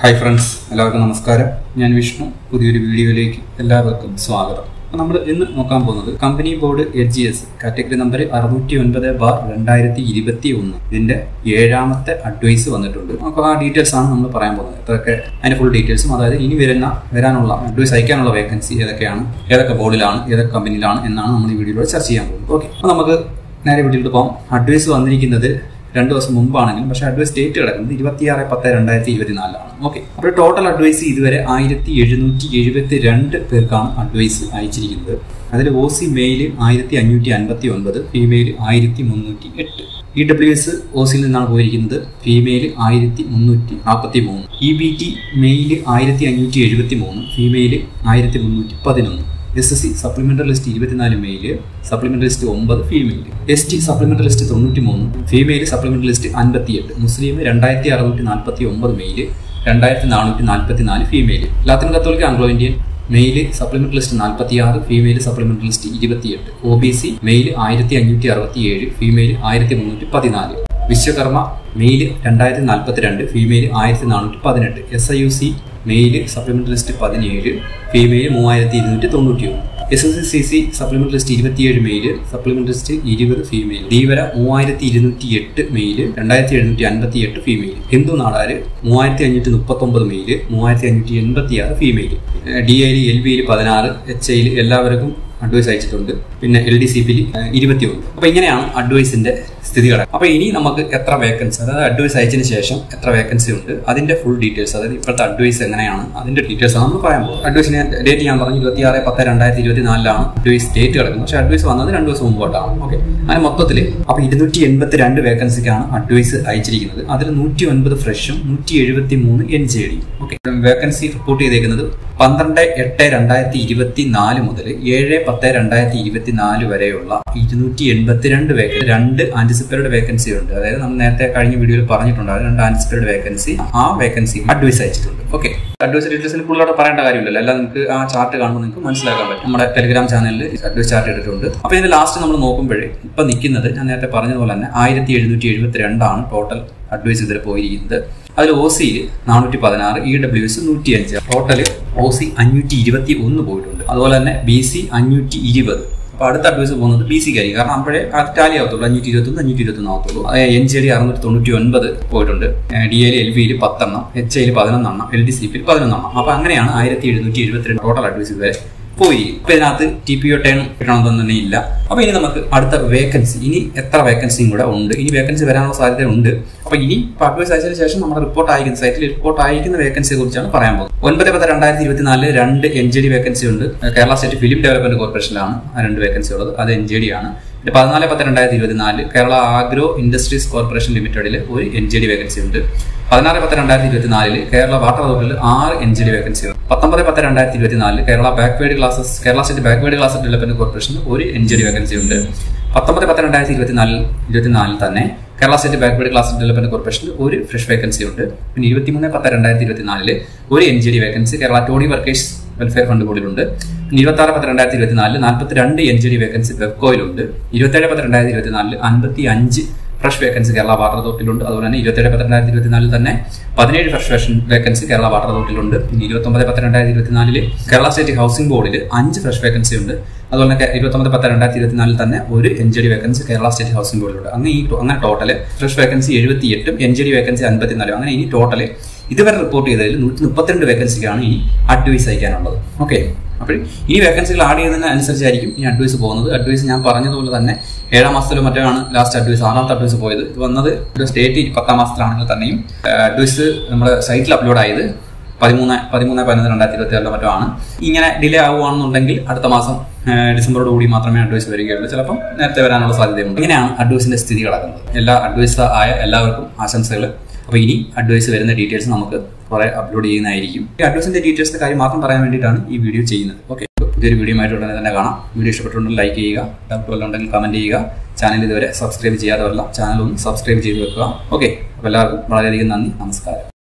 hi friends എല്ലാവർക്കും നമസ്കാരം ഞാൻ വിഷ്ണു പുതിയൊരു വീഡിയോയിലേക്ക് എല്ലാവർക്കും സ്വാഗതം നമ്മൾ ഇന്ന് നോക്കാൻ പോകുന്നത് company board H G S category number അറുന്നൂറ്റി ഒൻപത് ബാർ രണ്ടായിരത്തി ഇരുപത്തി ഒന്ന് ഇതിന്റെ ഏഴാമത്തെ അഡ്വൈസ് വന്നിട്ടുണ്ട് അപ്പോൾ ആ ഡീറ്റെയിൽസ് ആണ് നമ്മൾ പറയാൻ പോകുന്നത് അതൊക്കെ അതിന്റെ ഫുൾ ഡീറ്റെയിൽസും അതായത് ഇനി വരുന്ന വരാനുള്ള അഡ്വൈസ് അയക്കാനുള്ള വേക്കൻസി ഏതൊക്കെയാണ് ഏതൊക്കെ ബോർഡിലാണ് ഏതൊക്കെ കമ്പനിയിലാണ് എന്നാണ് നമ്മൾ ഈ വീഡിയോയിലൂടെ ചർച്ച ചെയ്യാൻ പോകുന്നത് ഓക്കെ അപ്പോൾ നമുക്ക് നേരെ വീട്ടിലോട്ട് പോകാം അഡ്വൈസ് വന്നിരിക്കുന്നത് രണ്ട് ദിവസം മുമ്പാണെങ്കിലും പക്ഷേ അഡ്വൈസ് ഡേറ്റ് കിടക്കുന്നത് ഇരുപത്തിയാറ് പത്ത് രണ്ടായിരത്തി ഇരുപത്തിനാലിലാണ് ഓക്കെ അപ്പോൾ ടോട്ടൽ അഡ്വൈസ് ഇതുവരെ ആയിരത്തി എഴുന്നൂറ്റി എഴുപത്തി രണ്ട് പേർക്കാണ് അഡ്വൈസ് അയച്ചിരിക്കുന്നത് അതിൽ ഒ സി മെയിൽ ആയിരത്തി അഞ്ഞൂറ്റി അൻപത്തി ഒൻപത് ഫീമെയിൽ ആയിരത്തി മുന്നൂറ്റി എട്ട് ഇ ഡബ്ല്യു എസ് ഒ സിയിൽ നിന്നാണ് പോയിരിക്കുന്നത് ഫീമെയിൽ ആയിരത്തി മുന്നൂറ്റി നാൽപ്പത്തി മൂന്ന് ഇ ബി ടി മെയിൽ ആയിരത്തി അഞ്ഞൂറ്റി എഴുപത്തി മൂന്ന് ഫീമെയിൽ ആയിരത്തി മുന്നൂറ്റി പതിനൊന്ന് S S C supplementary list ഇരുപത്തിനാല് മെയില് സപ്ലിമെന്ററി ലിസ്റ്റ് ഒമ്പത് female S T supplementary list തൊണ്ണൂറ്റി മൂന്ന് ഫീമെയിൽ സപ്ലിമെന്ററി ലിസ്റ്റ് അൻപത്തിയെട്ട് മുസ്ലിം രണ്ടായിരത്തി അറുന്നൂറ്റി നാൽപ്പത്തി ഒമ്പത് മെയില് രണ്ടായിരത്തി നാനൂറ്റി നാൽപ്പത്തി നാല് ഫീമെയിൽ ലാത്തിൻ കത്തോലിക്ക Anglo Indian male supplementary list നാൽപ്പത്തി ആറ് ഫീമെയിൽ സപ്ലിമെന്ററി ലിസ്റ്റ് ഇരുപത്തിയെട്ട് ഒ ബി സി മെയിൽ ആയിരത്തി അഞ്ഞൂറ്റി അറുപത്തി ഏഴ് ഫീമെയിൽ ആയിരത്തി മുന്നൂറ്റി പതിനാല് വിശ്വകർമ്മ മെയിൽ രണ്ടായിരത്തി നാൽപ്പത്തി രണ്ട് ഫീമെയിൽ ആയിരത്തി നാനൂറ്റി പതിനെട്ട് S I U C male supplementary list പതിനേഴ് ഫീമെയിൽ മൂവായിരത്തി ഇരുന്നൂറ്റി തൊണ്ണൂറ്റി ഒന്ന് S S C C supplementary list ഇരുപത്തിയേഴ് മെയിൽ സപ്ലിമെന്ററി ലിസ്റ്റ് ഇരുപത് ഫീമെയിൽ ധീവര മൂവായിരത്തി ഇരുന്നൂറ്റി എട്ട് മെയിൽ രണ്ടായിരത്തി എഴുന്നൂറ്റി അൻപത്തി എട്ട് ഫീമെയിൽ ഹിന്ദു നാടാര് മൂവായിരത്തി അഞ്ഞൂറ്റി മുപ്പത്തൊമ്പത് മെയിൽ മൂവായിരത്തി അഞ്ഞൂറ്റി എൺപത്തി ആറ് ഫീമെയിൽ ഡി ഐയിൽ എൽ ബിയിൽ പതിനാറ് എച്ച് ഐയിൽ എല്ലാവർക്കും അഡ്വൈസ് അയച്ചിട്ടുണ്ട് പിന്നെ എൽ ഡി സി പിയിൽ ഇരുപത്തി ഒന്ന് അപ്പൊ ഇങ്ങനെയാണ് അഡ്വൈസിന്റെ സ്ഥിതികൾ അപ്പൊ ഇനി നമുക്ക് എത്ര വേക്കൻസി അതായത് അഡ്വൈസ് അയച്ചതിന് ശേഷം എത്ര വേക്കൻസി ഉണ്ട് അതിന്റെ ഫുൾ ഡീറ്റെയിൽസ് അതായത് ഇപ്പോഴത്തെ അഡ്വൈസ് എങ്ങനെയാണ് അതിന്റെ ഡീറ്റെയിൽസ് ആണ് നമ്മൾ പറയാൻ പോകുന്നത് അഡ്വൈസിന് ഡേറ്റ് ഞാൻ പറഞ്ഞു ഇരുപത്തി ആറ് പത്ത് രണ്ടായിരത്തി ഇരുപത്തി നാലിലാണ് അഡ്വൈസ് ഡേറ്റ് കിടക്കുന്നത് പക്ഷേ അഡ്വൈസ് വന്നത് രണ്ട് ദിവസം മുമ്പോട്ടാണ് ഓക്കെ അങ്ങനെ മൊത്തത്തിൽ അപ്പൊ ഇരുന്നൂറ്റി എൺപത്തി രണ്ട് വേക്കൻസിക്കാണ് അഡ്വൈസ് അയച്ചിരിക്കുന്നത് അതിൽ നൂറ്റി ഒൻപത് ഫ്രഷും നൂറ്റി എഴുപത്തി മൂന്ന് എൻ ജെ ഡിയും ഓക്കെ വേക്കൻസി റിപ്പോർട്ട് ചെയ്തേക്കുന്നത് പന്ത്രണ്ട് എട്ട് രണ്ടായിരത്തി ഇരുപത്തി നാല് മുതൽ ഏഴ് പത്ത് രണ്ടായിരത്തി ഇരുപത്തി നാല് വരെയുള്ള ഇരുന്നൂറ്റി എൺപത്തിരണ്ട് വേക്കൻസി രണ്ട് ആന്റിസിപ്പേറ്റഡ് വേക്കൻസി ഉണ്ട് അതായത് നമ്മൾ നേരത്തെ കഴിഞ്ഞ വീഡിയോയിൽ പറഞ്ഞിട്ടുണ്ട് അത് രണ്ട് ആന്റിസിപ്പേറ്റഡ് വേക്കൻസി ആ വേക്കൻസി അഡ്വൈസ് അയച്ചിട്ടുണ്ട് ഓക്കെ അഡ്വൈസ് ഡീറ്റെയിൽസിന് കൂടുതലോട്ട് പറയേണ്ട കാര്യമില്ലല്ലോ എല്ലാം നിങ്ങൾക്ക് ആ ചാർട്ട് കാണുമ്പോൾ നിങ്ങൾക്ക് മനസ്സിലാക്കാൻ പറ്റും നമ്മുടെ ടെലിഗ്രാം ചാനലിൽ അഡ്വൈസ് ചാർട്ട് ഇട്ടിട്ടുണ്ട് അപ്പോൾ ഇതിന്റെ ലാസ്റ്റ് നമ്മൾ നോക്കുമ്പോഴേ ഇപ്പൊ നിൽക്കുന്നത് ഞാൻ നേരത്തെ പറഞ്ഞതുപോലെ തന്നെ ആയിരത്തി എഴുന്നൂറ്റി എഴുപത്തി രണ്ടാണ് ടോട്ടൽ അഡ്വൈസ് ഇതിൽ പോയിരിക്കുന്നത് അതിൽ ഒ സിയിൽ നാനൂറ്റി പതിനാറ് ഇ ഡബ്ല്യു എസ് നൂറ്റി അഞ്ച് ടോട്ടൽ ഒ സി അഞ്ഞൂറ്റി ഇരുപത്തി ഒന്ന് പോയിട്ടുണ്ട് അതുപോലെ തന്നെ ബി സി അഞ്ഞൂറ്റി ഇരുപത് അപ്പോൾ അടുത്ത അഡ്വൈസ് പോകുന്നത് ബി സി കാര്യം കാരണം അപ്പോഴേ അത് ടാലി ആവത്തുള്ളൂ അഞ്ഞൂറ്റി ഇരുപത്തൊന്ന് അഞ്ഞൂറ്റി ഇരുപത്തൊന്ന് ആവത്തുള്ളൂ എൻ ജി ഡി അറുന്നൂറ്റി തൊണ്ണൂറ്റി ഒൻപത് പോയിട്ടുണ്ട് ഡി എൽ എൽ വിയിൽ പത്തെണ്ണം എച്ച് ഐയിൽ പതിനൊന്നെണ്ണം എൽ ഡി സി പിയിൽ പതിനൊന്നെണ്ണം അപ്പോൾ അങ്ങനെയാണ് ആയിരത്തി എഴുന്നൂറ്റി എഴുപത്തിരണ്ട് ടോട്ടൽ അഡ്വൈസ് ഇതുവരെ പോയി ഇപ്പൊ ഇതിനകത്ത് ടി പി ഒ ടേൺ കിട്ടണമെന്ന് തന്നെ ഇല്ല അപ്പൊ ഇനി നമുക്ക് അടുത്ത വേക്കൻസി ഇനി എത്ര വേക്കൻസിയും കൂടെ ഉണ്ട് ഇനി വേക്കൻസി വരാനുള്ള സാധ്യത ഉണ്ട് അപ്പൊ ഇനി അഡ്വൈസ് അയച്ചതിന് ശേഷം നമ്മുടെ റിപ്പോർട്ട് അയക്കുന്ന സൈറ്റിൽ റിപ്പോർട്ട് അയക്കുന്ന വേക്കൻസിയെ കുറിച്ചാണ് പറയാൻ പോകുന്നത് ഒൻപത് പത്ത് രണ്ടായിരത്തി ഇരുപത്തിനാലില് രണ്ട് എൻ ജി ഡി വേക്കൻസി ഉണ്ട് കേരള സ്റ്റേറ്റ് ഫിലിം ഡെവലപ്മെന്റ് കോർപ്പറേഷനിലാണ് ആ രണ്ട് വേക്കൻസി ഉള്ളത് അത് എൻ ജി ഡി ആണ് പിന്നെ പതിനാല് പത്ത് രണ്ടായിരത്തി ഇരുപത്തിനാല് കേരള ആഗ്രോ ഇൻഡസ്ട്രീസ് കോർപ്പറേഷൻ ലിമിറ്റഡിൽ ഒരു എൻ ജി ഡി വേക്കൻസി ഉണ്ട് പതിനാറ് പത്ത് രണ്ടായിരത്തി ഇരുപത്തിനാലില് കേരള വാട്ടർ അതോറിറ്റിയിൽ ആറ് എൻ ജി ഡി വേക്കൻസി ഉണ്ട് പത്തൊമ്പത് പത്ത് രണ്ടായിരത്തി ഇരുപത്തിനാലില് Kerala backward classes Kerala state backward class development കോർപ്പറേഷന് ഒരു എൻ ജി ഡി വേക്കൻസി ഉണ്ട് പത്തൊമ്പത് പത്ത് രണ്ടായിരത്തി ഇരുപത്തിനാലിൽ ഇരുപത്തിനാലിൽ തന്നെ Kerala state backward class development കോർപ്പറേഷനിൽ ഒരു ഫ്രഷ് വേക്കൻസി ഉണ്ട് പിന്നെ ഇരുപത്തിമൂന്ന് പത്ത് രണ്ടായിരത്തി ഇരുപത്തിനാലില് ഒരു N G D vacancy Kerala toddy workers welfare fund ബോർഡിലുണ്ട് ഇരുപത്തി ആറ് പത്ത് രണ്ടായിരത്തി ഇരുപത്തിനാലില് നാൽപ്പത്തി രണ്ട് എൻ ജി ഡി വേക്കൻസി വെബ്കോയിലുണ്ട് ഇരുപത്തേഴ് പത്ത് രണ്ടായിരത്തി ഇരുപത്തിനാലില് അൻപത്തി അഞ്ച് ഫ്രഷ് വേക്കൻസി കേരള വാട്ടർ അതോറിറ്റിയിലുണ്ട് അതുപോലെ തന്നെ ഇരുപത്തേഴ് പത്ത് രണ്ടായിരത്തി ഇരുപത്തിനാലിൽ തന്നെ പതിനേഴ് ഫ്രഷ് വേക്കൻസി കേരള വാട്ടർ അതോറിറ്റിയിലുണ്ട് പിന്നെ ഇരുപത്തൊമ്പത് പത്ത് രണ്ടായിരത്തി ഇരുപത്തിനാലില് കേരള സ്റ്റേറ്റ് ഹൗസിംഗ് ബോർഡിൽ അഞ്ച് ഫ്രഷ് വേക്കൻസി ഉണ്ട് അതുപോലെ തന്നെ ഇരുപത്തൊമ്പത് പത്ത് രണ്ടായിരത്തി ഇരുപത്തിനാലിൽ തന്നെ ഒരു N G D vacancy Kerala state housing ബോർഡിലുണ്ട് അങ്ങനെ ഈ അങ്ങനെ ടോട്ടൽ ഫ്രഷ് വേക്കൻസി എഴുപത്തി എട്ടും എൻ ജി ഡി വേക്കൻസി അൻപത്തിനാലും അങ്ങനെ ഇനി ടോട്ടൽ ഇതുവരെ റിപ്പോർട്ട് ചെയ്തതിൽ നൂറ്റി മുപ്പത്തിരണ്ട് വേക്കൻസിക്കാണ് ഇനി അഡ്വൈസ് അയക്കാനുള്ളത് ഓക്കെ അപ്പോൾ ഈ വേക്കൻസികൾ ആഡ് ചെയ്യുന്നതിന് അനുസരിച്ചായിരിക്കും ഈ അഡ്വൈസ് പോകുന്നത് അഡ്വൈസ് ഞാൻ പറഞ്ഞതുപോലെ തന്നെ ഏഴാം മാസത്തിലോ മറ്റോ ആണ് ലാസ്റ്റ് അഡ്വൈസ് ആറാമത്തെ അഡ്വൈസ് പോയത് ഇത് വന്നത് ഒരു സ്റ്റേറ്റ് പത്താം മാസത്തിലാണെങ്കിൽ തന്നെയും അഡ്വൈസ് നമ്മുടെ സൈറ്റിൽ അപ്ലോഡ് ആയത് പതിമൂന്ന് പതിമൂന്ന് പതിനൊന്ന് രണ്ടായിരത്തി ഇരുപത്തി ഏഴിലോ മറ്റോ ആണ് ഇങ്ങനെ ഡിലേ ആവുകയാണെന്നുണ്ടെങ്കിൽ അടുത്ത മാസം ഡിസംബറോട് കൂടി മാത്രമേ അഡ്വൈസ് വരികയുള്ളൂ ചിലപ്പം നേരത്തെ വരാനുള്ള സാധ്യതയുണ്ട് ഇങ്ങനെയാണ് അഡ്വൈസിന്റെ സ്ഥിതി കിടക്കുന്നത് എല്ലാ അഡ്വൈസ് ആയ എല്ലാവർക്കും ആശംസകൾ അപ്പോൾ ഇനി അഡ്വൈസ് വരുന്ന ഡീറ്റെയിൽസ് നമുക്ക് കുറെ അപ്ലോഡ് ചെയ്യുന്നതായിരിക്കും ഈ അഡ്വൈസിന്റെ ഡീറ്റെയിൽസിന്റെ കാര്യം മാത്രം പറയാൻ വേണ്ടിയിട്ടാണ് ഈ വീഡിയോ ചെയ്യുന്നത് ഓക്കെ പുതിയൊരു വീഡിയോ ആയിട്ട് ഉടനെ തന്നെ കാണാം വീഡിയോ ഇഷ്ടപ്പെട്ടുണ്ടെങ്കിൽ ലൈക്ക് ചെയ്യുക ഡൗട്ട് വല്ലതും ഉണ്ടെങ്കിൽ കമന്റ് ചെയ്യുക ചാനൽ ഇതുവരെ സബ്സ്ക്രൈബ് ചെയ്യാതെ വല്ല ചാനൽ ഒന്ന് സബ്സ്ക്രൈബ് ചെയ്ത് വെക്കുക ഓക്കെ അപ്പോൾ എല്ലാവർക്കും വളരെയധികം നന്ദി നമസ്കാരം